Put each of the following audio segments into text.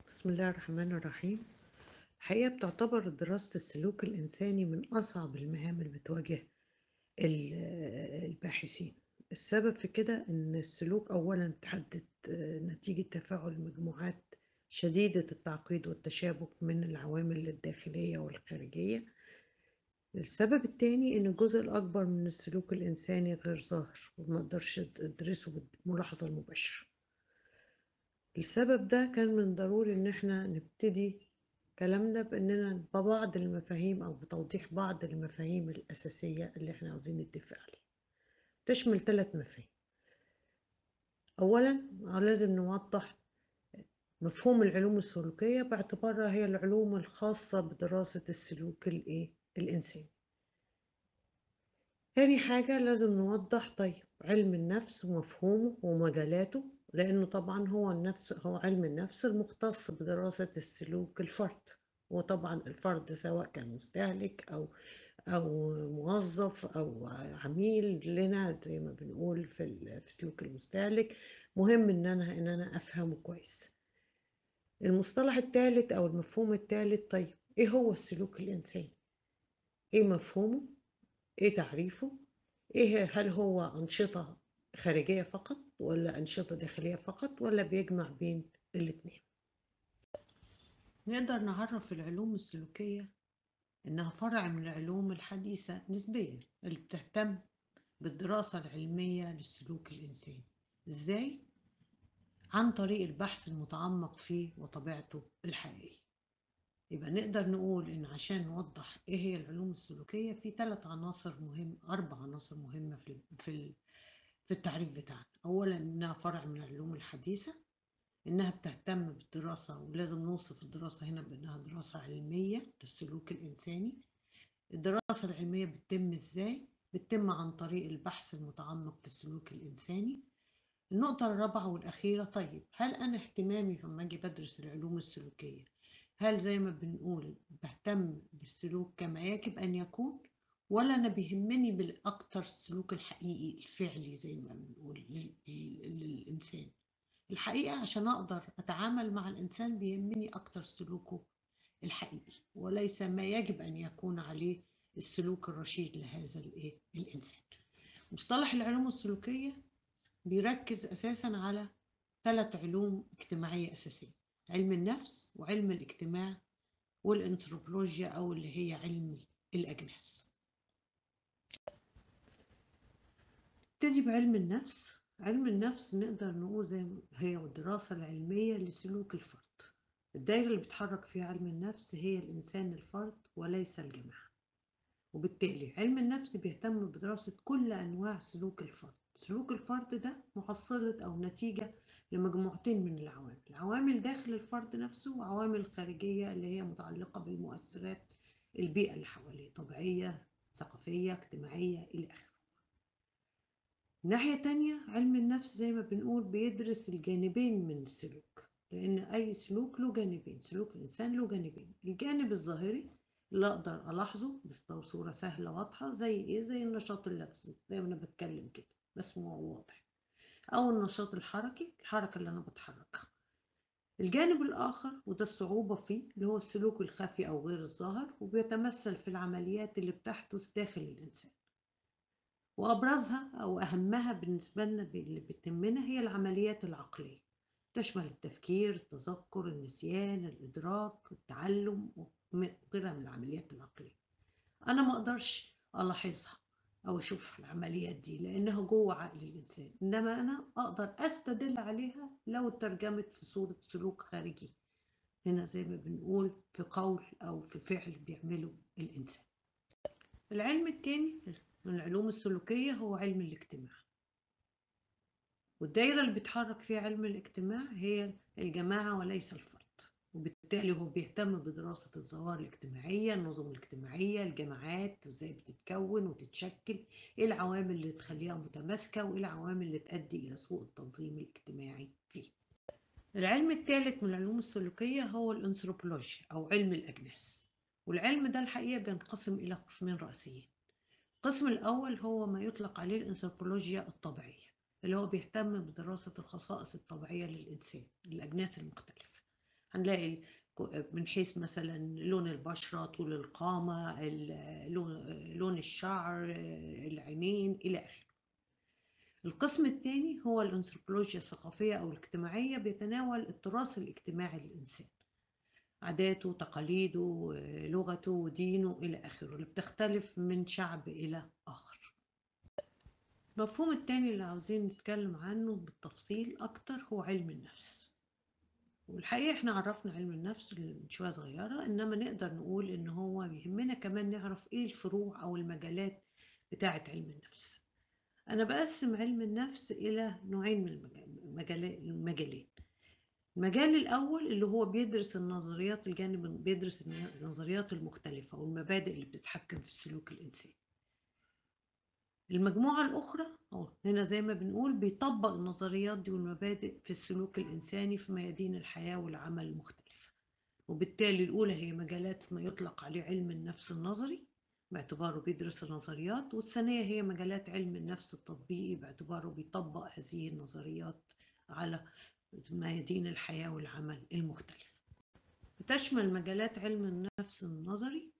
بسم الله الرحمن الرحيم الحقيقة بتعتبر دراسة السلوك الإنساني من أصعب المهام اللي بتواجه ال- الباحثين السبب في كده إن السلوك أولا بتحدد آه، نتيجة تفاعل مجموعات شديدة التعقيد والتشابك من العوامل الداخلية والخارجية السبب التاني إن الجزء الأكبر من السلوك الإنساني غير ظاهر ومنقدرش تدرسه بالملاحظة المباشرة السبب ده كان من ضروري إن إحنا نبتدي كلامنا بإننا ببعض المفاهيم أو بتوضيح بعض المفاهيم الأساسية اللي إحنا عاوزين نتفق عليها تشمل ثلاث مفاهيم أولا لازم نوضح مفهوم العلوم السلوكية باعتبارها هي العلوم الخاصة بدراسة السلوك الإيه؟ الإنساني تاني حاجة لازم نوضح طيب علم النفس ومفهومه ومجالاته لأنه طبعا هو النفس هو علم النفس المختص بدراسة السلوك الفرد وطبعا الفرد سواء كان مستهلك أو أو موظف أو عميل لنا زي ما بنقول في ال- في سلوك المستهلك مهم إن أنا إن أنا أفهمه كويس المصطلح الثالث أو المفهوم الثالث طيب إيه هو السلوك الإنساني؟ إيه مفهومه؟ ايه تعريفه ايه هل هو انشطة خارجية فقط ولا انشطة داخلية فقط ولا بيجمع بين الاتنين نقدر نعرف العلوم السلوكية انها فرع من العلوم الحديثة نسبيا اللي بتهتم بالدراسة العلمية للسلوك الانساني ازاي عن طريق البحث المتعمق فيه وطبيعته الحقيقية يبقى نقدر نقول إن عشان نوضح إيه هي العلوم السلوكية في ثلاث عناصر مهم أربع عناصر مهمة في في ال- في التعريف بتاعنا أولا إنها فرع من العلوم الحديثة إنها بتهتم بالدراسة ولازم نوصف الدراسة هنا بإنها دراسة علمية للسلوك الإنساني الدراسة العلمية بتتم إزاي؟ بتتم عن طريق البحث المتعمق في السلوك الإنساني النقطة الرابعة والأخيرة طيب هل أنا اهتمامي لما أجي بدرس العلوم السلوكية هل زي ما بنقول بهتم بالسلوك كما يجب أن يكون ولا أنا بيهمني بالأكتر السلوك الحقيقي الفعلي زي ما بنقول لل- لل- للإنسان الحقيقة عشان أقدر أتعامل مع الإنسان بيهمني أكتر سلوكه الحقيقي وليس ما يجب أن يكون عليه السلوك الرشيد لهذا الإيه؟ الإنسان مصطلح العلوم السلوكية بيركز أساسا على ثلاث علوم اجتماعية أساسية علم النفس وعلم الاجتماع والانثروبولوجيا أو اللي هي علم الأجناس نبتدي بعلم النفس علم النفس نقدر نقول زي ما هي الدراسة العلمية لسلوك الفرد الدائرة اللي بيتحرك فيها علم النفس هي الإنسان الفرد وليس الجماعة وبالتالي علم النفس بيهتم بدراسة كل أنواع سلوك الفرد سلوك الفرد ده محصلة أو نتيجة لمجموعتين من العوامل عوامل داخل الفرد نفسه وعوامل خارجية اللي هي متعلقة بالمؤثرات البيئة اللي حواليه طبيعية ثقافية اجتماعية إلى آخره ناحية تانية علم النفس زي ما بنقول بيدرس الجانبين من السلوك لأن أي سلوك له جانبين سلوك الإنسان له جانبين الجانب الظاهري اللي أقدر ألاحظه بس- بصورة سهلة واضحة زي إيه زي النشاط اللفظي زي ما أنا بتكلم كده مسموع وواضح أو النشاط الحركي الحركة اللي أنا بتحركها الجانب الآخر وده الصعوبة فيه اللي هو السلوك الخفي أو غير الظاهر وبيتمثل في العمليات اللي بتحدث داخل الإنسان وأبرزها أو أهمها بالنسبة لنا اللي بتهمنا هي العمليات العقلية تشمل التفكير التذكر النسيان الإدراك التعلم وغيرها من العمليات العقلية أنا ما أقدرش ألاحظها أو أشوف العمليات دي لأنها جوه عقل الإنسان إنما أنا أقدر أستدل عليها لو اترجمت في صورة سلوك خارجي هنا زي ما بنقول في قول أو في فعل بيعمله الإنسان العلم التاني من العلوم السلوكية هو علم الاجتماع والدايرة اللي بيتحرك فيها علم الاجتماع هي الجماعة وليس الفرد وبالتالي هو بيهتم بدراسة الظواهر الاجتماعية النظم الاجتماعية الجماعات ازاي بتتكون وتتشكل ايه العوامل اللي تخليها متماسكة وايه العوامل اللي تؤدي إلى سوء التنظيم الاجتماعي فيه العلم الثالث من العلوم السلوكية هو الانثروبولوجيا أو علم الأجناس والعلم ده الحقيقة بينقسم إلى قسمين رئيسيين القسم الأول هو ما يطلق عليه الأنثروبولوجيا الطبيعية اللي هو بيهتم بدراسة الخصائص الطبيعية للإنسان الأجناس المختلفة هنلاقي ك- من حيث مثلا لون البشرة طول القامة ال- لون لون الشعر العينين إلى آخره القسم الثاني هو الأنثروبولوجيا الثقافية أو الاجتماعية بيتناول التراث الاجتماعي للإنسان عاداته تقاليده لغته دينه إلى آخره اللي بتختلف من شعب إلى آخر المفهوم التاني اللي عاوزين نتكلم عنه بالتفصيل أكتر هو علم النفس والحقيقة احنا عرفنا علم النفس من شوية صغيرة إنما نقدر نقول إن هو بيهمنا كمان نعرف إيه الفروع أو المجالات بتاعة علم النفس أنا بقسم علم النفس إلى نوعين من المجال- المجال- المجالين المجال الأول اللي هو بيدرس النظريات الجانب بيدرس النظريات المختلفة والمبادئ اللي بتتحكم في السلوك الإنساني المجموعة الأخرى أو هنا زي ما بنقول بيطبق النظريات دي والمبادئ في السلوك الإنساني في ميادين الحياة والعمل المختلفة وبالتالي الأولى هي مجالات ما يطلق عليه علم النفس النظري باعتباره بيدرس النظريات والثانية هي مجالات علم النفس التطبيقي باعتباره بيطبق هذه النظريات على ميادين الحياة والعمل المختلفة بتشمل مجالات علم النفس النظري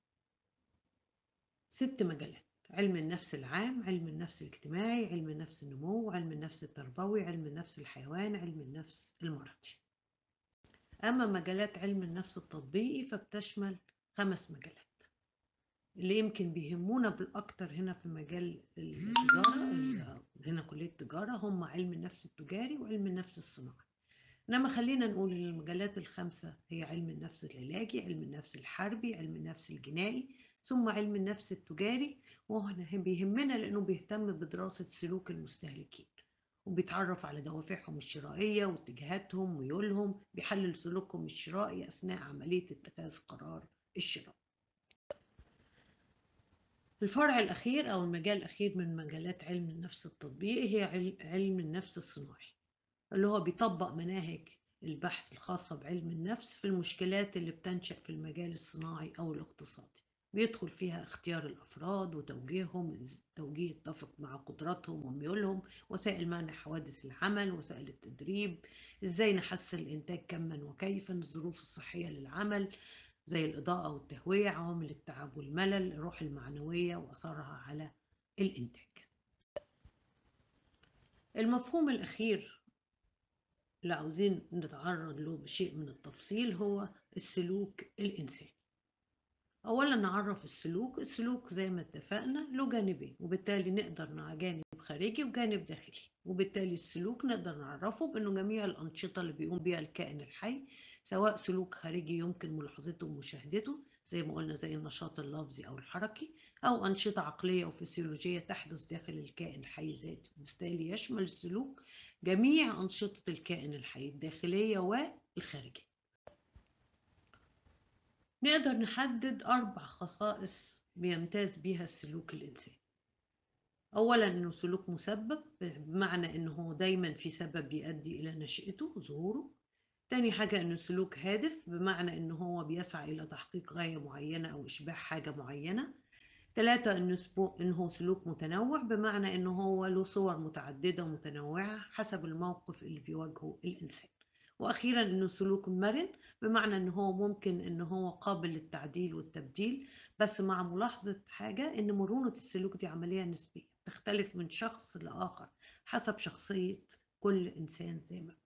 ست مجالات علم النفس العام علم النفس الاجتماعي علم النفس النمو علم النفس التربوي علم النفس الحيوان علم النفس المرضي أما مجالات علم النفس التطبيقي فبتشمل خمس مجالات اللي يمكن بيهمونا بالأكتر هنا في مجال التجارة ال- هنا كلية التجارة هم علم النفس التجاري وعلم النفس الصناعي إنما خلينا نقول إن المجالات الخمسة هي علم النفس العلاجي علم النفس الحربي علم النفس الجنائي ثم علم النفس التجاري وهنا بيهمنا لأنه بيهتم بدراسة سلوك المستهلكين وبيتعرف على دوافعهم الشرائية واتجاهاتهم وميولهم بيحلل سلوكهم الشرائي أثناء عملية اتخاذ قرار الشراء الفرع الأخير أو المجال الأخير من مجالات علم النفس التطبيقي هي عل- علم النفس الصناعي اللي هو بيطبق مناهج البحث الخاصة بعلم النفس في المشكلات اللي بتنشأ في المجال الصناعي أو الاقتصادي بيدخل فيها اختيار الأفراد وتوجيههم توجيه يتفق مع قدراتهم وميولهم وسائل منع حوادث العمل وسائل التدريب ازاي نحسن الإنتاج كما وكيفا الظروف الصحية للعمل زي الإضاءة والتهوية عوامل التعب والملل الروح المعنوية وأثرها على الإنتاج المفهوم الأخير اللي عاوزين نتعرض له بشيء من التفصيل هو السلوك الإنساني أولا نعرف السلوك السلوك زي ما اتفقنا له جانبين وبالتالي نقدر مع جانب خارجي وجانب داخلي وبالتالي السلوك نقدر نعرفه بأنه جميع الأنشطة اللي بيقوم بها الكائن الحي سواء سلوك خارجي يمكن ملاحظته ومشاهدته زي ما قلنا زي النشاط اللفظي أو الحركي أو أنشطة عقلية وفسيولوجية تحدث داخل الكائن الحي ذاته وبالتالي يشمل السلوك جميع أنشطة الكائن الحي الداخلية والخارجية نقدر نحدد أربع خصائص بيمتاز بيها السلوك الإنساني أولا إنه سلوك مسبب بمعنى إنه هو دايما في سبب بيؤدي إلى نشأته ظهوره تاني حاجة إنه سلوك هادف بمعنى إنه هو بيسعى إلى تحقيق غاية معينة أو إشباع حاجة معينة ثلاثة إنه سبو... إنه سلوك متنوع بمعنى إنه هو له صور متعددة ومتنوعة حسب الموقف اللي بيواجهه الإنسان وأخيرا إنه سلوك مرن بمعنى إنه هو ممكن إنه هو قابل للتعديل والتبديل بس مع ملاحظة حاجة إن مرونة السلوك دي عملية نسبية تختلف من شخص لآخر حسب شخصية كل إنسان زي ما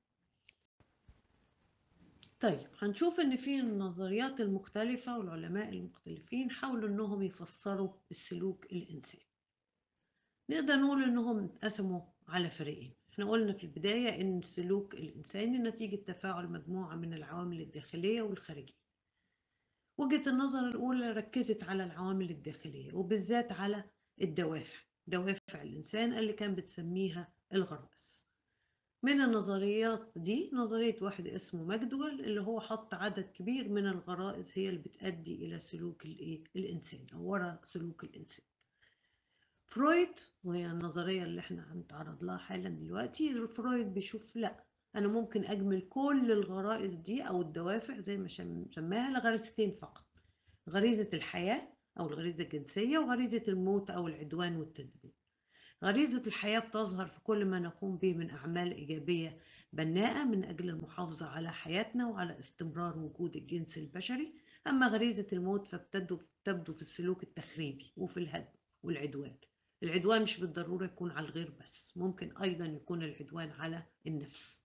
طيب هنشوف ان في النظريات المختلفة والعلماء المختلفين حاولوا انهم يفسروا السلوك الانساني نقدر نقول انهم انقسموا على فريقين احنا قلنا في البداية ان السلوك الانساني نتيجة تفاعل مجموعة من العوامل الداخلية والخارجية وجهة النظر الاولى ركزت على العوامل الداخلية وبالذات على الدوافع دوافع الانسان اللي كان بتسميها الغرائز من النظريات دي نظرية واحد اسمه ماكدويل اللي هو حط عدد كبير من الغرائز هي اللي بتؤدي إلى سلوك الإيه؟ الإنسان أو وراء سلوك الإنسان فرويد وهي النظرية اللي احنا هنتعرض لها حالا دلوقتي فرويد بيشوف لا أنا ممكن أجمل كل الغرائز دي أو الدوافع زي ما سماها لغريزتين فقط غريزة الحياة أو الغريزة الجنسية وغريزة الموت أو العدوان والتدمير غريزة الحياة بتظهر في كل ما نقوم به من أعمال إيجابية بناءة من أجل المحافظة على حياتنا وعلى استمرار وجود الجنس البشري أما غريزة الموت فبتبدو تبدو في السلوك التخريبي وفي الهدم والعدوان العدوان مش بالضرورة يكون على الغير بس ممكن أيضا يكون العدوان على النفس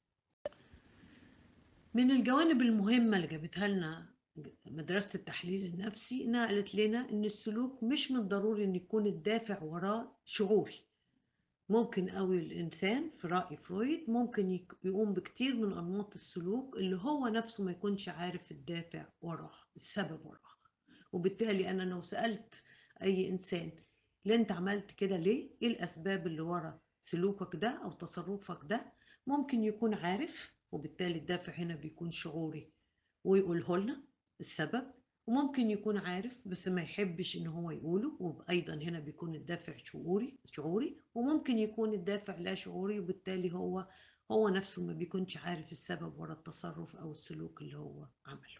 من الجوانب المهمة اللي جابتها لنا مدرسة التحليل النفسي إنها قالت لنا إن السلوك مش من الضروري إن يكون الدافع وراه شعوري ممكن قوي الإنسان في رأي فرويد ممكن يك- يقوم بكتير من أنماط السلوك اللي هو نفسه ما يكونش عارف الدافع وراه السبب وراه وبالتالي أنا لو سألت أي إنسان ليه أنت عملت كده ليه؟ إيه الأسباب اللي ورا سلوكك ده أو تصرفك ده؟ ممكن يكون عارف وبالتالي الدافع هنا بيكون شعوري ويقوله لنا السبب وممكن يكون عارف بس ما يحبش ان هو يقوله وايضا هنا بيكون الدافع شعوري شعوري وممكن يكون الدافع لا شعوري وبالتالي هو هو نفسه ما بيكونش عارف السبب ورا التصرف او السلوك اللي هو عمله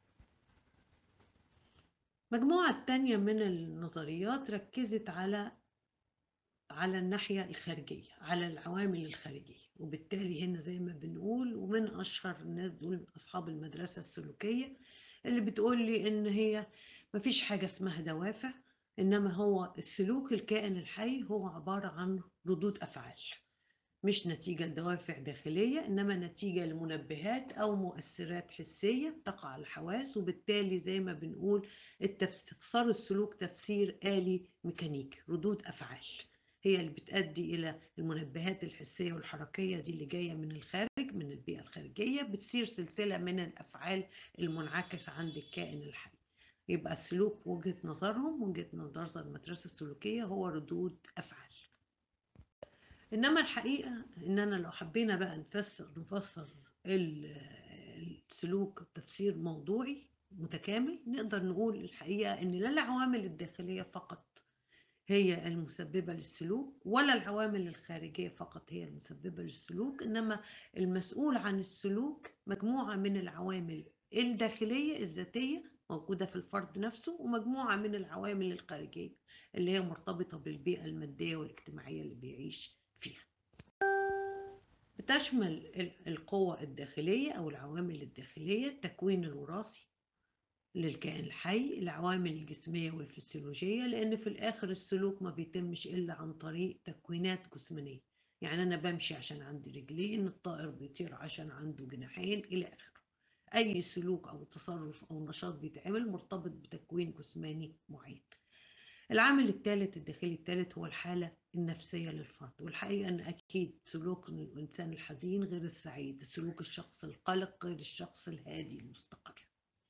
مجموعة تانية من النظريات ركزت على على الناحية الخارجية على العوامل الخارجية وبالتالي هنا زي ما بنقول ومن أشهر الناس دول أصحاب المدرسة السلوكية اللي بتقول لي إن هي مفيش حاجة اسمها دوافع إنما هو السلوك الكائن الحي هو عبارة عن ردود أفعال مش نتيجة لدوافع داخلية إنما نتيجة لمنبهات أو مؤثرات حسية تقع على الحواس وبالتالي زي ما بنقول استفسار السلوك تفسير آلي ميكانيكي ردود أفعال هي اللي بتؤدي إلى المنبهات الحسية والحركية دي اللي جاية من الخارج من البيئة الخارجية بتصير سلسلة من الأفعال المنعكسة عند الكائن الحي يبقى السلوك وجهة نظرهم وجهة نظر المدرسة السلوكية هو ردود أفعال انما الحقيقه اننا لو حبينا بقى نفسر نفسر ال- السلوك تفسير موضوعي متكامل نقدر نقول الحقيقه ان لا العوامل الداخليه فقط هي المسببه للسلوك ولا العوامل الخارجيه فقط هي المسببه للسلوك انما المسؤول عن السلوك مجموعه من العوامل الداخليه الذاتيه موجوده في الفرد نفسه ومجموعه من العوامل الخارجيه اللي هي مرتبطه بالبيئه الماديه والاجتماعيه اللي بيعيش فيها بتشمل ال- القوة الداخلية أو العوامل الداخلية التكوين الوراثي للكائن الحي العوامل الجسمية والفسيولوجية لأن في الآخر السلوك ما بيتمش إلا عن طريق تكوينات جسمانية يعني أنا بمشي عشان عندي رجلين الطائر بيطير عشان عنده جناحين إلى آخره أي سلوك أو تصرف أو نشاط بيتعمل مرتبط بتكوين جسماني معين العامل الثالث الداخلي الثالث هو الحالة النفسية للفرد والحقيقة أن أكيد سلوك الإنسان الحزين غير السعيد سلوك الشخص القلق غير الشخص الهادي المستقر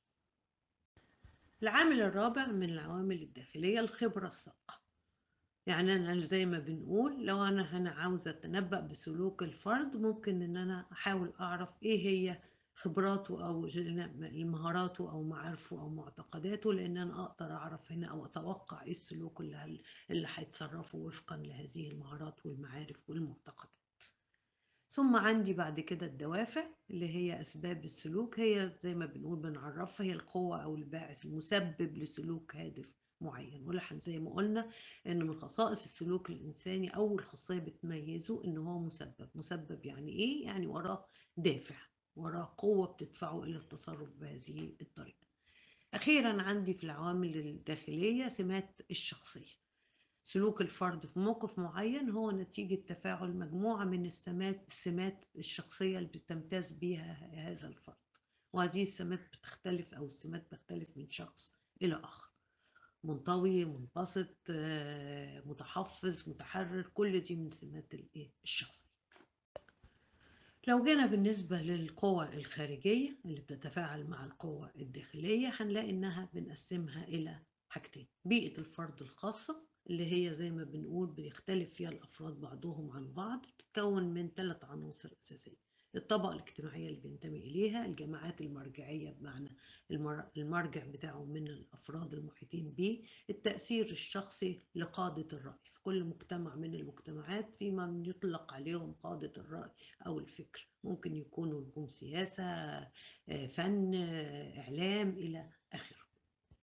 العامل الرابع من العوامل الداخلية الخبرة السابقة يعني أنا زي ما بنقول لو أنا هنا عاوزة أتنبأ بسلوك الفرد ممكن إن أنا أحاول أعرف إيه هي خبراته أو مهاراته أو معارفه أو معتقداته لأن أنا أقدر أعرف هنا أو أتوقع إيه السلوك اللي هل اللي هيتصرفوا وفقا لهذه المهارات والمعارف والمعتقدات ثم عندي بعد كده الدوافع اللي هي أسباب السلوك هي زي ما بنقول بنعرفها هي القوة أو الباعث المسبب لسلوك هادف معين ولحن زي ما قلنا إن من خصائص السلوك الإنساني أول خاصية بتميزه إن هو مسبب مسبب يعني إيه؟ يعني وراه دافع وراه قوة بتدفعه إلى التصرف بهذه الطريقة أخيرا عندي في العوامل الداخلية سمات الشخصية سلوك الفرد في موقف معين هو نتيجة تفاعل مجموعة من السمات السمات الشخصية اللي بتمتاز بيها هذا الفرد وهذه السمات بتختلف أو السمات بتختلف من شخص إلى آخر منطوي منبسط آه، متحفظ متحرر كل دي من سمات الإيه؟ الشخصية لو جينا بالنسبة للقوى الخارجية اللي بتتفاعل مع القوى الداخلية هنلاقي إنها بنقسمها إلى حاجتين بيئة الفرد الخاصة اللي هي زي ما بنقول بيختلف فيها الأفراد بعضهم عن بعض بتتكون من ثلاث عناصر أساسية الطبقة الاجتماعية اللي بينتمي إليها الجماعات المرجعية بمعنى المر- المرجع بتاعه من الأفراد المحيطين به التأثير الشخصي لقادة الرأي في كل مجتمع من المجتمعات في من يطلق عليهم قادة الرأي أو الفكر ممكن يكونوا نجوم سياسة آه، فن آه، إعلام إلى آخره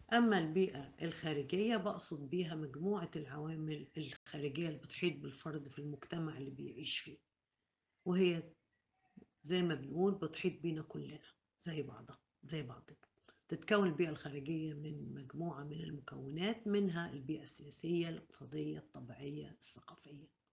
أما البيئة الخارجية بقصد بيها مجموعة العوامل الخارجية اللي بتحيط بالفرد في المجتمع اللي بيعيش فيه وهي زي ما بنقول بتحيط بينا كلنا زي بعضها زي بعضنا تتكون البيئة الخارجية من مجموعة من المكونات منها البيئة السياسية الاقتصادية الطبيعية الثقافية